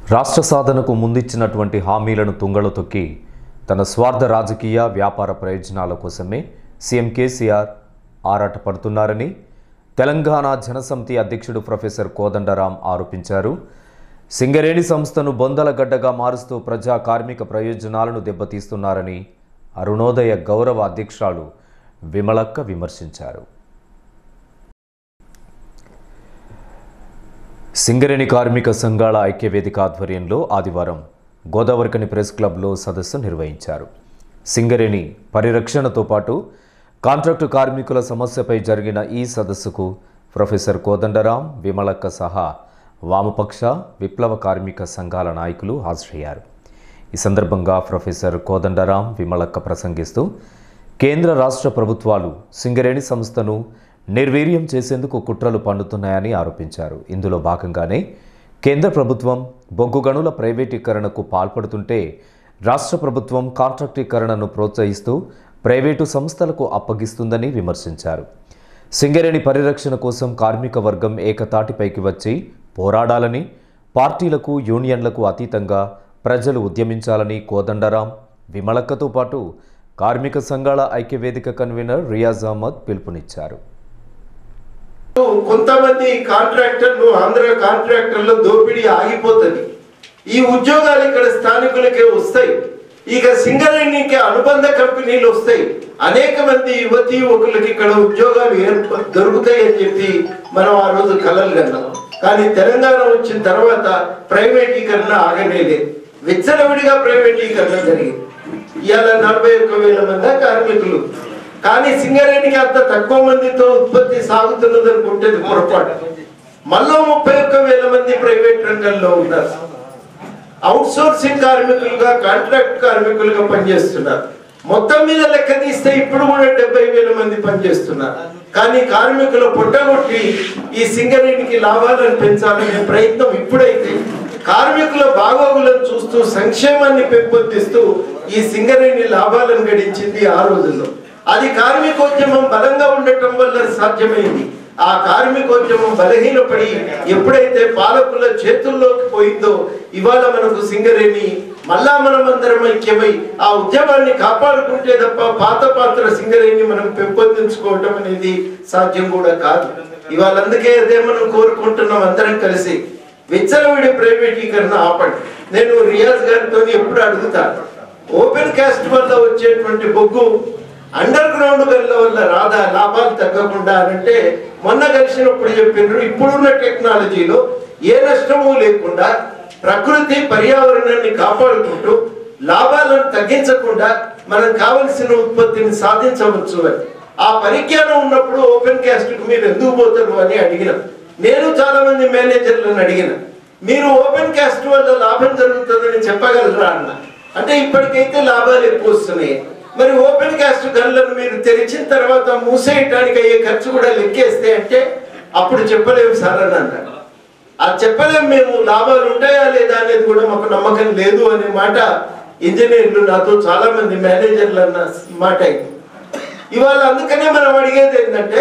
రాష్ట్ర సాధనకు ముందిచ్చినటువంటి హామీలను తుంగలో తొక్కి తన స్వార్థ రాజకీయ వ్యాపార ప్రయోజనాల కోసమే సీఎం కేసీఆర్ ఆరాటపడుతున్నారని తెలంగాణ జనసమితి అధ్యక్షుడు ప్రొఫెసర్ కోదండరాం ఆరోపించారు సింగరేణి సంస్థను బొందల గడ్డగా మారుస్తూ ప్రజా కార్మిక ప్రయోజనాలను దెబ్బతీస్తున్నారని అరుణోదయ గౌరవ అధ్యక్షురాలు విమలక్క విమర్శించారు సింగరేణి కార్మిక సంఘాల ఐక్యవేదిక ఆధ్వర్యంలో ఆదివారం గోదావరికని ప్రెస్ క్లబ్లో సదస్సు నిర్వహించారు సింగరేణి పరిరక్షణతో పాటు కాంట్రాక్టు కార్మికుల సమస్యపై జరిగిన ఈ సదస్సుకు ప్రొఫెసర్ కోదండరాం విమలక్క సహా వామపక్ష విప్లవ కార్మిక సంఘాల నాయకులు హాజరయ్యారు ఈ సందర్భంగా ప్రొఫెసర్ కోదండరాం విమలక్క ప్రసంగిస్తూ కేంద్ర రాష్ట్ర ప్రభుత్వాలు సింగరేణి సంస్థను నిర్వీర్యం చేసేందుకు కుట్రలు పన్నుతున్నాయని ఆరోపించారు ఇందులో భాగంగానే కేంద్ర ప్రభుత్వం బొగ్గు గనుల ప్రైవేటీకరణకు పాల్పడుతుంటే రాష్ట్ర ప్రభుత్వం కాంట్రాక్టీకరణను ప్రోత్సహిస్తూ ప్రైవేటు సంస్థలకు అప్పగిస్తుందని విమర్శించారు సింగరేణి పరిరక్షణ కోసం కార్మిక వర్గం ఏకతాటిపైకి వచ్చి పోరాడాలని పార్టీలకు యూనియన్లకు అతీతంగా ప్రజలు ఉద్యమించాలని కోదండరాం విమలక్కతో పాటు కార్మిక సంఘాల ఐక్యవేదిక కన్వీనర్ రియాజ్ అహ్మద్ పిలుపునిచ్చారు కొంతమంది కాంట్రాక్టర్లు ఆంధ్ర కాంట్రాక్టర్ల దోపిడీ ఆగిపోతుంది ఈ ఉద్యోగాలు ఇక్కడ స్థానికులకే వస్తాయి ఇక సింగరేణికి అనుబంధ కంపెనీలు వస్తాయి అనేక మంది యువతి యువకులకి ఇక్కడ ఉద్యోగాలు ఏర్ప దొరుకుతాయి అని చెప్పి మనం ఆ రోజు కలలు కన్నాం కానీ తెలంగాణ వచ్చిన తర్వాత ప్రైవేటీకరణ ఆగనేలేదు విచ్చలవిడిగా ప్రైవేటీకరణ జరిగింది ఇవాళ నలభై ఒక్క వేల మంది కార్మికులు కానీ సింగరేణికి అంత తక్కువ మందితో ఉత్పత్తి సాగుతున్నది అనుకుంటేది పొరపాటు మళ్ళీ ముప్పై ఒక్క వేల మంది ప్రైవేట్ రంగంలో ఉన్నారు అవుట్ సోర్సింగ్ కార్మికులుగా కాంట్రాక్ట్ కార్మికులుగా పనిచేస్తున్నారు మొత్తం మీద లెక్క తీస్తే ఇప్పుడు కూడా డెబ్బై వేల మంది పనిచేస్తున్నారు కానీ కార్మికుల పొట్టగొట్టి ఈ సింగరేణికి లాభాలను పెంచాలనే ప్రయత్నం ఇప్పుడైతే కార్మికుల బాగోగులను చూస్తూ సంక్షేమాన్ని పెంపొందిస్తూ ఈ సింగరేణి లాభాలను గడించింది ఆ రోజుల్లో అది కార్మికోద్యమం బలంగా ఉండటం వల్ల సాధ్యమైంది ఆ కార్మికోద్యమం బలహీనపడి ఎప్పుడైతే పాలకుల చేతుల్లోకి పోయిందో ఇవాళ మనకు సింగరేణి మళ్ళా మనం అందరం ఐక్యమై ఆ ఉద్యమాన్ని కాపాడుకుంటే తప్ప పాత పాత్ర సింగరేణి మనం పెంపొందించుకోవటం అనేది సాధ్యం కూడా కాదు ఇవాళ అందుకే అదే మనం కోరుకుంటున్నాం అందరం కలిసి విచ్చలవిడి ప్రైవేటీకరణ ఆపండి నేను రియాజ్ గారితో ఎప్పుడు అడుగుతాను ఓపెన్ కాస్ట్ వల్ల వచ్చేటువంటి బొగ్గు అండర్ గ్రౌండ్ గల్ల వల్ల రాదా లాభాలు తగ్గకుండా అంటే మొన్న కలిసినప్పుడు చెప్పిండ్రు ఇప్పుడున్న టెక్నాలజీలో ఏ నష్టము లేకుండా ప్రకృతి పర్యావరణాన్ని కాపాడుకుంటూ లాభాలను తగ్గించకుండా మనం కావలసిన ఉత్పత్తిని సాధించవచ్చు అని ఆ పరిజ్ఞానం ఉన్నప్పుడు ఓపెన్ క్యాస్ట్ మీరు ఎందుకు పోతారు అని అడిగిన నేను చాలా మంది మేనేజర్లను అడిగిన మీరు ఓపెన్ క్యాస్ట్ వల్ల లాభం జరుగుతుందని చెప్పగలరా అన్న అంటే ఇప్పటికైతే లాభాలు ఎక్కువ వస్తున్నాయి మరి ఓపెన్ కాస్ట్ గన్లను మీరు తెరిచిన తర్వాత మూసేయటానికి అయ్యే ఖర్చు కూడా లెక్కేస్తే అంటే అప్పుడు చెప్పలేము సార్ అని అన్నాడు అది చెప్పలేము మేము లాభాలు ఉంటాయా లేదా అనేది కూడా మాకు నమ్మకం లేదు అనే మాట ఇంజనీర్లు నాతో చాలా మంది మేనేజర్లు అన్న మాట ఇది ఇవాళ అందుకనే మనం అడిగేది ఏంటంటే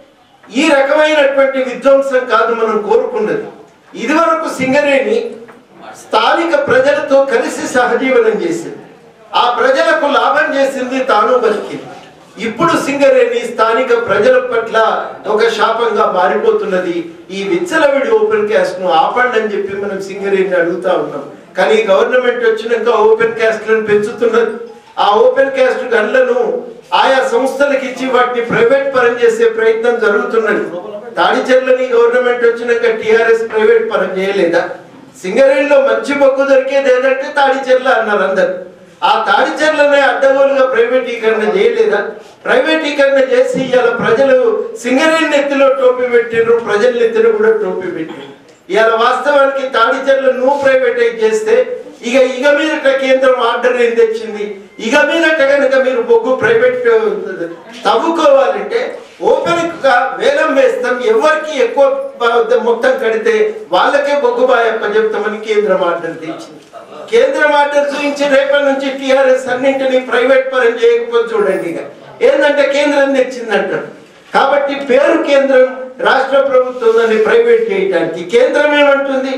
ఈ రకమైనటువంటి విధ్వంసం కాదు మనం కోరుకున్నది ఇదివరకు సింగరేణి స్థానిక ప్రజలతో కలిసి సహజీవనం చేసింది ఆ ప్రజలకు లాభం చేసింది తాను బతికింది ఇప్పుడు సింగరేణి స్థానిక ప్రజల పట్ల ఒక శాపంగా మారిపోతున్నది ఈ విచ్చలవిడి ఓపెన్ క్యాస్ట్ ను ఆపండి అని చెప్పి మనం సింగరేణి అడుగుతా ఉన్నాం కానీ గవర్నమెంట్ వచ్చినాక ఓపెన్ క్యాస్ట్ లను పెంచుతున్నది ఆ ఓపెన్ క్యాస్ట్ గన్లను ఆయా సంస్థలకు ఇచ్చి వాటిని ప్రైవేట్ పరం చేసే ప్రయత్నం జరుగుతున్నది తాడిచెర్లని గవర్నమెంట్ వచ్చినాక టిఆర్ఎస్ ప్రైవేట్ పరం చేయలేదా సింగరేణిలో మంచి బొగ్గు దొరికేది ఏదంటే తాడిచెర్ల అన్నారు అందరు ఆ తాడిచెర్లనే అడ్డగోలుగా ప్రైవేటీకరణ చేయలేదా ప్రైవేటీకరణ చేసి ఇవాళ ప్రజలు సింగరేణి నెత్తిలో టోపీ పెట్టిండ్రు ప్రజల నెత్తిన కూడా టోపీ పెట్టిండ్రు ఇవాళ వాస్తవానికి తాడిచెర్ల నువ్వు ప్రైవేటైజ్ చేస్తే ఇక ఇక మీదట కేంద్రం ఆర్డర్ ఏం తెచ్చింది ఇక మీదట కనుక మీరు బొగ్గు ప్రైవేట్ తవ్వుకోవాలంటే ఓపెన్ గా వేలం వేస్తాం ఎవరికి ఎక్కువ బ- మొత్తం కడితే వాళ్ళకే బొగ్గు బాయప్ప చెప్తామని కేంద్రం ఆర్డర్ తెచ్చింది కేంద్రం ఆర్డర్ చూపించి రేపటి నుంచి టిఆర్ఎస్ అన్నింటినీ ప్రైవేట్ పరం చేయకపోతే చూడండి ఇక ఏంటంటే కేంద్రం తెచ్చిందంటారు కాబట్టి పేరు కేంద్రం రాష్ట్ర ప్రభుత్వం దాన్ని ప్రైవేట్ చేయడానికి కేంద్రం ఏమంటుంది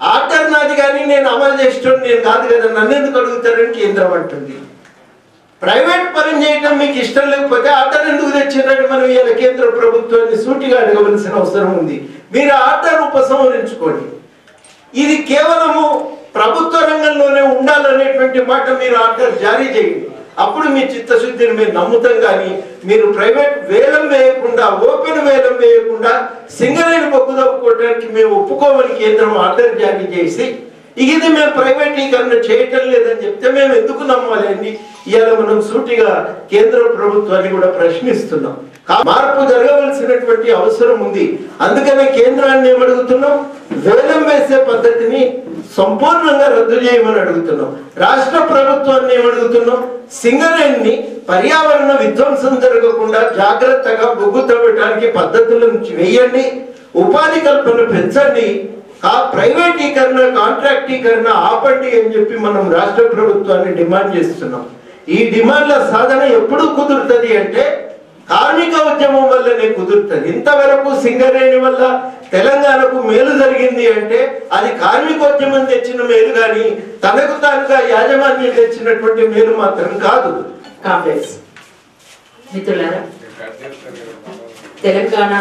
ఆర్డర్ నాది కానీ నేను అమలు చేసేటోడు నేను కాదు కదా నన్ను ఎందుకు అడుగుతారని కేంద్రం అంటుంది ప్రైవేట్ పని చేయటం మీకు ఇష్టం లేకపోతే ఆర్డర్ ఎందుకు తెచ్చిందంటే మనం ఇవాళ కేంద్ర ప్రభుత్వాన్ని సూటిగా అడగవలసిన అవసరం ఉంది మీరు ఆర్డర్ ఉపసంహరించుకోండి ఇది కేవలము ప్రభుత్వ రంగంలోనే ఉండాలనేటువంటి మాట మీరు ఆర్డర్ జారీ చేయండి అప్పుడు మీ చిత్తశుద్ధిని మీరు నమ్ముతాం కానీ మీరు ప్రైవేట్ వేలం వేయకుండా ఓపెన్ వేలం వేయకుండా సింగరేణి బొగ్గు తవ్వుకోవడానికి మేము ఒప్పుకోమని కేంద్రం ఆర్డర్ జారీ చేసి ఇది మేము ప్రైవేటీకరణ చేయటం లేదని చెప్తే మేము ఎందుకు నమ్మాలి అండి ఇవాళ మనం సూటిగా కేంద్ర ప్రభుత్వాన్ని కూడా ప్రశ్నిస్తున్నాం కా- మార్పు జరగవలసినటువంటి అవసరం ఉంది అందుకనే కేంద్రాన్ని ఏమడుగుతున్నాం వేలం వేసే పద్ధతిని సంపూర్ణంగా రద్దు చేయమని అడుగుతున్నాం రాష్ట్ర ప్రభుత్వాన్ని ఏమడుగుతున్నాం సింగరేణిని పర్యావరణ విధ్వంసం జరగకుండా జాగ్రత్తగా బొగ్గు తవ్వటానికి పద్ధతులను వేయండి ఉపాధి కల్పన పెంచండి ఆ ప్రైవేటీకరణ కాంట్రాక్టీకరణ ఆపండి అని చెప్పి మనం రాష్ట్ర ప్రభుత్వాన్ని డిమాండ్ చేస్తున్నాం ఈ డిమాండ్ల సాధన ఎప్పుడు కుదురుతుంది అంటే కార్మిక ఉద్యమం వల్లనే కుదురుతుంది ఇంతవరకు సింగరేణి వల్ల తెలంగాణకు మేలు జరిగింది అంటే అది కార్మికోద్యమం తెచ్చిన మేలు కానీ తనకు తానుగా యాజమాన్యం తెచ్చినటువంటి మేలు మాత్రం కాదు కాంప్లెక్స్ మిత్రులారా తెలంగాణ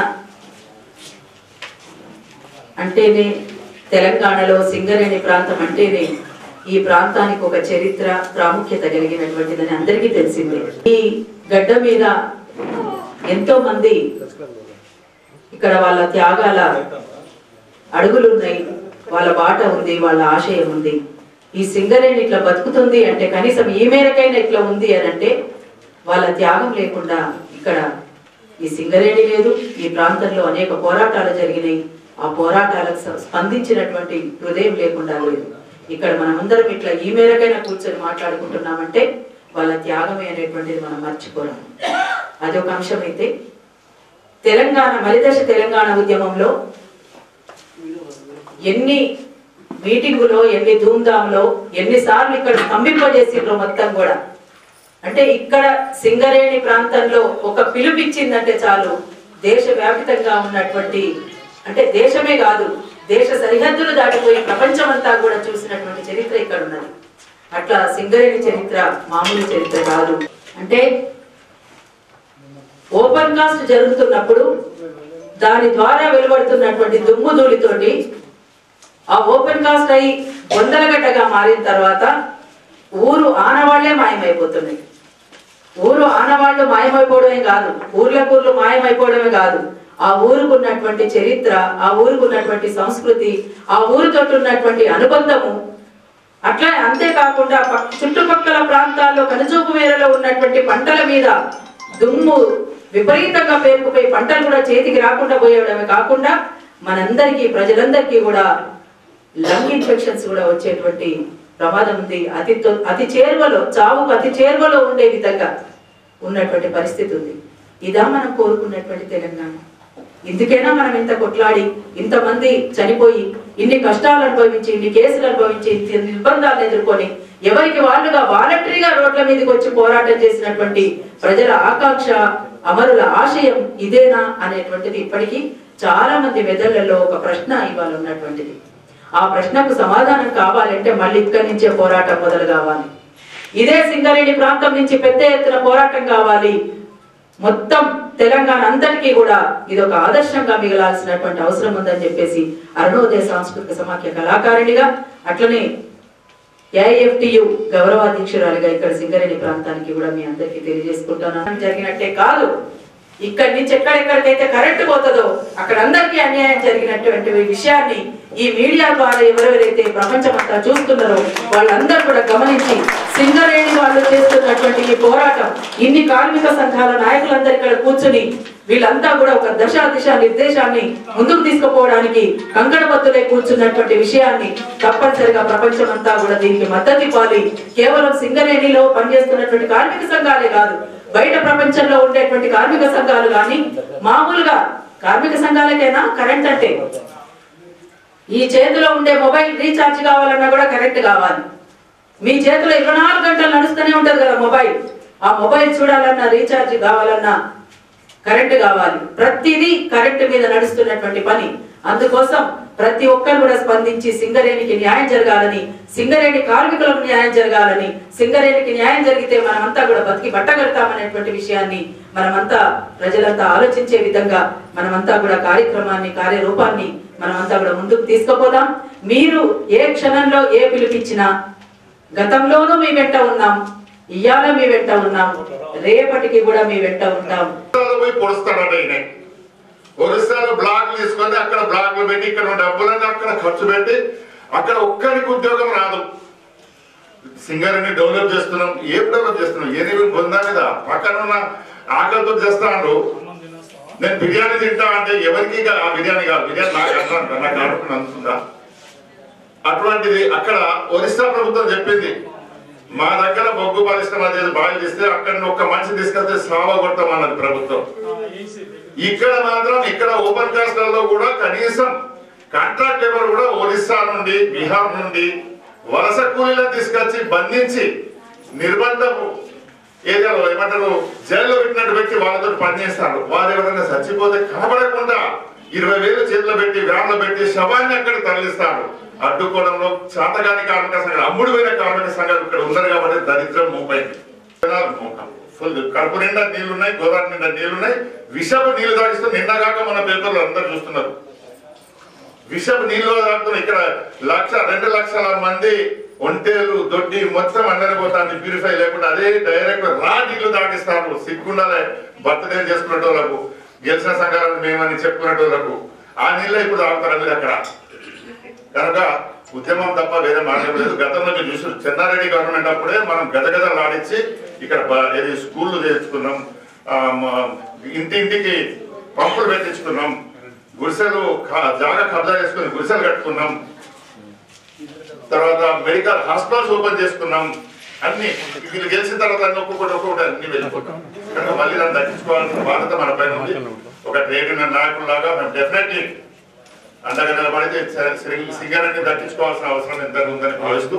అంటేనే తెలంగాణలో సింగరేణి ప్రాంతం అంటేనే ఈ ప్రాంతానికి ఒక చరిత్ర ప్రాముఖ్యత కలిగినటువంటిదని అందరికీ తెలిసింది ఈ గడ్డ మీద ఎంతో మంది ఇక్కడ వాళ్ళ త్యాగాల అడుగులు ఉన్నాయి వాళ్ళ బాట ఉంది వాళ్ళ ఆశయం ఉంది ఈ సింగరేణి ఇట్లా బతుకుతుంది అంటే కనీసం ఈ మేరకైనా ఇట్లా ఉంది అని అంటే వాళ్ళ త్యాగం లేకుండా ఇక్కడ ఈ సింగరేణి లేదు ఈ ప్రాంతంలో అనేక పోరాటాలు జరిగినాయి ఆ పోరాటాలకు స- స్పందించినటువంటి హృదయం లేకుండా లేదు ఇక్కడ మనమందరం ఇట్లా ఈ మేరకైనా కూర్చొని మాట్లాడుకుంటున్నామంటే వాళ్ళ త్యాగమే అనేటువంటిది మనం మర్చిపోరాం అదొక అంశం అయితే తెలంగాణ మలిదశ తెలంగాణ ఉద్యమంలో ఎన్ని మీటింగులో ఎన్ని ధూమ్ధాంలో ఎన్నిసార్లు ఇక్కడ స్తంభింపజేసిండ్రో మొత్తం కూడా అంటే ఇక్కడ సింగరేణి ప్రాంతంలో ఒక పిలుపిచ్చిందంటే చాలు దేశ వ్యాపితంగా ఉన్నటువంటి అంటే దేశమే కాదు దేశ సరిహద్దులు దాటిపోయి ప్రపంచమంతా కూడా చూసినటువంటి చరిత్ర ఇక్కడ ఉన్నది అట్లా సింగరేణి చరిత్ర మామూలు చరిత్ర కాదు అంటే ఓపెన్ కాస్ట్ జరుగుతున్నప్పుడు దాని ద్వారా వెలువడుతున్నటువంటి దుమ్ము ధూళితోటి ఆ ఓపెన్ కాస్ట్ అయి వందలగడ్డగా మారిన తర్వాత ఊరు ఆనవాళ్లే మాయమైపోతున్నాయి ఊరు ఆనవాళ్లు మాయమైపోవడమే కాదు ఊర్లకూర్లు మాయమైపోవడమే కాదు ఆ ఊరుకు ఉన్నటువంటి చరిత్ర ఆ ఊరుకు ఉన్నటువంటి సంస్కృతి ఆ ఊరితో ఉన్నటువంటి అనుబంధము అట్లా అంతేకాకుండా పక్- చుట్టుపక్కల ప్రాంతాల్లో కనుచూపు మేరలో ఉన్నటువంటి పంటల మీద దుమ్ము విపరీతంగా పేరుకుపోయి పంటలు కూడా చేతికి రాకుండా పోయడమే కాకుండా మనందరికీ ప్రజలందరికీ కూడా లంగ్ ఇన్ఫెక్షన్స్ కూడా వచ్చేటువంటి ప్రమాదం ఉంది అతి తొ- అతి చేరువలో చావుకు అతి చేరువలో ఉండే విధంగా ఉన్నటువంటి పరిస్థితి ఉంది ఇదా మనం కోరుకున్నటువంటి తెలంగాణ ఇందుకైనా మనం ఇంత కొట్లాడి ఇంతమంది చనిపోయి ఇన్ని కష్టాలు అనుభవించి ఇన్ని కేసులు అనుభవించి ఇన్ని నిర్బంధాలను ఎదుర్కొని ఎవరికి వాళ్ళుగా వాలంటరీగా రోడ్ల మీదకి వచ్చి పోరాటం చేసినటువంటి ప్రజల ఆకాంక్ష అమరుల ఆశయం ఇదేనా అనేటువంటిది ఇప్పటికీ చాలా మంది మెదళ్లలో ఒక ప్రశ్న ఇవాళ ఉన్నటువంటిది ఆ ప్రశ్నకు సమాధానం కావాలంటే మళ్ళీ ఇక్కడి నుంచే పోరాటం మొదలు కావాలి ఇదే సింగరేణి ప్రాంతం నుంచి పెద్ద ఎత్తున పోరాటం కావాలి మొత్తం తెలంగాణ అంతటికీ కూడా ఇది ఒక ఆదర్శంగా మిగలాల్సినటువంటి అవసరం ఉందని చెప్పేసి అరుణోదయ సాంస్కృతిక సమాఖ్య కళాకారిణిగా అట్లనే ఏఐఎఫ్టియు గౌరవాధ్యక్షురాలిగా ఇక్కడ సింగరేణి ప్రాంతానికి కూడా మీ అందరికీ తెలియజేసుకుంటున్నాను జరిగినట్టే కాదు ఇక్కడి నుంచి ఎక్కడెక్కడికైతే కరెంటు పోతుందో అక్కడ అందరికీ అన్యాయం జరిగినటువంటి ఈ విషయాన్ని ఈ మీడియా ద్వారా ఎవరెవరైతే ప్రపంచమంతా చూస్తున్నారో వాళ్ళందరూ కూడా గమనించి సింగరేణి వాళ్ళు చేస్తున్నటువంటి ఈ పోరాటం ఇన్ని కార్మిక సంఘాల నాయకులందరూ ఇక్కడ కూర్చుని వీళ్ళంతా కూడా ఒక దశ దిశ నిర్దేశాన్ని ముందుకు తీసుకుపోవడానికి కంకణబద్దులై కూర్చున్నటువంటి విషయాన్ని తప్పనిసరిగా ప్రపంచమంతా కూడా దీనికి మద్దతు ఇవ్వాలి కేవలం సింగరేణిలో పనిచేస్తున్నటువంటి కార్మిక సంఘాలే కాదు బయట ప్రపంచంలో ఉండేటువంటి కార్మిక సంఘాలు కానీ మామూలుగా కార్మిక సంఘాలకైనా కరెంట్ అంటే ఈ చేతిలో ఉండే మొబైల్ రీఛార్జ్ కావాలన్నా కూడా కరెంట్ కావాలి మీ చేతిలో ఇరవై నాలుగు గంటలు నడుస్తూనే ఉంటది కదా మొబైల్ ఆ మొబైల్ చూడాలన్నా రీఛార్జ్ కావాలన్నా కరెంట్ కావాలి ప్రతిదీ కరెంట్ మీద నడుస్తున్నటువంటి పని అందుకోసం ప్రతి ఒక్కరు కూడా స్పందించి సింగరేణికి న్యాయం జరగాలని సింగరేణి కార్మికులకు న్యాయం జరగాలని సింగరేణికి న్యాయం జరిగితే మనమంతా కూడా బతికి బట్టగడతామనేటువంటి విషయాన్ని మనమంతా ప్రజలంతా ఆలోచించే విధంగా మనమంతా కూడా కార్యక్రమాన్ని కార్యరూపాన్ని మనమంతా కూడా ముందుకు తీసుకుపోదాం మీరు ఏ క్షణంలో ఏ పిలుపిచ్చినా గతంలోనూ మీ వెంట ఉన్నాం ఇయ్యాల మీ వెంట ఉన్నాం రేపటికి కూడా మీ వెంట ఉంటాం ఒరిస్సాలో పోయి పొడుస్తాడట ఈయన ఒరిస్సాలో బ్లాక్లు తీసుకొని అక్కడ బ్లాక్లు పెట్టి ఇక్కడ ఉన్న డబ్బులన్నీ అక్కడ ఖర్చు పెట్టి అక్కడ ఒక్కరికి ఉద్యోగం రాదు సింగర్ని డెవలప్ చేస్తున్నాం ఏం డెవలప్ చేస్తున్నాం ఏది పొందా మీద పక్కన ఉన్న ఆకలితో చేస్తాను నేను బిర్యానీ తింటా అంటే ఎవరికి కా- ఆ బిర్యానీ కాదు బిర్యానీ నాకు అంటాను నాకు ఆడుకుని అందుతుందా అటువంటిది అక్కడ ఒరిస్సా ప్రభుత్వం చెప్పింది మా దగ్గర బొగ్గు పరిశ్రమ చేసి బాగా చేస్తే అక్కడ ఒక్క మనిషి తీసుకొస్తే సావ కొట్టమన్నది ప్రభుత్వం ఇక్కడ మాత్రం ఇక్కడ ఓపెన్ కాస్ట్లలో కూడా కనీసం కాంట్రాక్ట్ లేబర్ కూడా ఒరిస్సా నుండి బీహార్ నుండి వలస కూలీలను తీసుకొచ్చి బంధించి నిర్బంధపు ఏరియాలో ఏమంటారు జైల్లో పెట్టినట్టు పెట్టి వాళ్ళతో పనిచేస్తారు వారు ఎవరైనా చచ్చిపోతే కనబడకుండా ఇరవై వేలు చేతిలో పెట్టి వ్యాన్లో పెట్టి శవాన్ని అక్కడ తరలిస్తారు అడ్డుకోవడంలో శాతగాని కార్మిక సంఘాలు అమ్ముడు పోయిన కార్మిక సంఘాలు ఇక్కడ ఉన్నారు కాబట్టి దరిద్రం ముంబై ఫుల్ కడుపు నిండా నీళ్లున్నాయి గోదావరి నిండా నీళ్లున్నాయి విషపు నీళ్లు తాగిస్తూ నిన్నగాక మన పేపర్లు అందరు చూస్తున్నారు విషపు నీళ్లు తాగుతున్నారు ఇక్కడ లక్ష రెండు లక్షల మంది ఒంటేలు దొడ్డి మొత్తం అందరిపోతాన్ని ప్యూరిఫై లేకుండా అదే డైరెక్ట్ రా నీళ్లు తాగిస్తారు సిగ్గుండాలే బర్త్డే చేసుకునే వాళ్ళకు గెలిచిన సంఘాలను మేమని చెప్పుకునే వాళ్ళకు ఆ నీళ్ళే ఇప్పుడు తాగుతారు మీరు అక్కడ కనుక ఉద్యమం తప్ప వేరే మార్గం లేదు గతంలో మీరు చూసారు చెన్నారెడ్డి గవర్నమెంట్ అప్పుడే మనం గజగజలు ఆడించి ఇక్కడ బ- ఏది స్కూళ్ళు తెచ్చుకున్నాం ఆ, మ- ఇంటి ఇంటికి పంపులు పెట్టించుకున్నాం గుడిసెలు క- జాగా కబ్జా చేసుకుని గుడిసెలు కట్టుకున్నాం తర్వాత మెడికల్ హాస్పిటల్స్ ఓపెన్ చేసుకున్నాం అన్ని వీళ్ళు గెలిచిన తర్వాత అన్ని ఒక్కొక్కటి ఒక్కొక్కటి అన్ని వెళ్ళిపోతాం కనుక మళ్ళీ దాన్ని దక్కించుకోవాల్సిన బాధ్యత మన పైన ఉంది ఒక ట్రేడ్ యూనియన్ నాయకుల్లాగా మేము డెఫినెట్లీ అంతగా నిలబడితే సింగారెడ్డి దక్కించుకోవాల్సిన అవసరం ఎంత ఉందని భావిస్తూ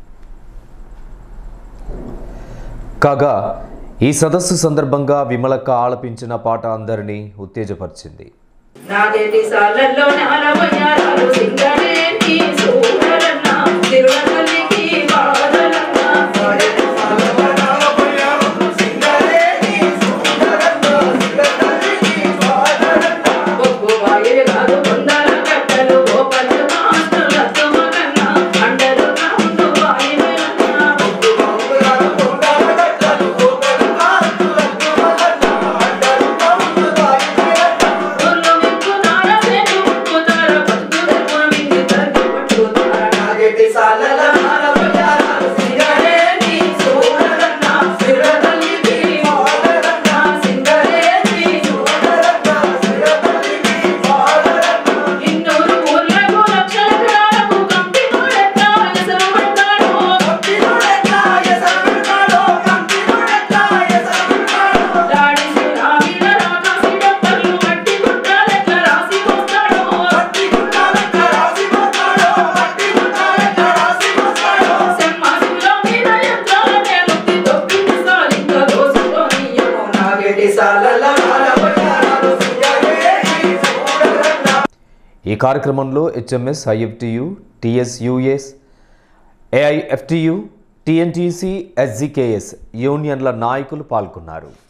కాగా ఈ సదస్సు సందర్భంగా విమలక్క ఆలపించిన పాట అందరినీ ఉత్తేజపరిచింది నాగేటి సాలల్లో నాలవయ్యారాలు సింగరేణి సూరరన్న తిరువతల్లికి బాధలన్న బొగ్గు వాయులు కాదు కొందల కట్టలు ఓ పళ్ళు మాటలు అత్తమగన్న అండరు కాదు వాయులన్న గుర్రు మిక్కు నార సేను ముక్కుతార పట్టు తెరువు మింగి తరగి పట్టుతార నాగేటి సాలల నాలవయ్యారాలు సింగరేణి సూరరన్న తిరువతల్లికి బాధలన్న సింగరేణి ఇన్నూరు ఊర్లకు లక్షల ఎకరాలకు కంపినోడెట్లా ఎసరు పెడతాడో లాడి సునామీల రాకాసి డబ్బర్లు మట్టి గుట్టాలెట్లా రాసి పోస్తాడో సెమ్మాసిలో మీద యంత్రాలనే ముక్తి తొక్కింది సాలింక దోసుకోనియమో నాగేటి సాలల నాలవయ్యారాలు ఈ కార్యక్రమంలో హెచ్ఎంఎస్ ఐఎఫ్టియు టిఎస్యుఎస్ ఏఐఎఫ్టియు టిఎన్టీసీ ఎస్జికేఎస్ యూనియన్ల నాయకులు పాల్గొన్నారు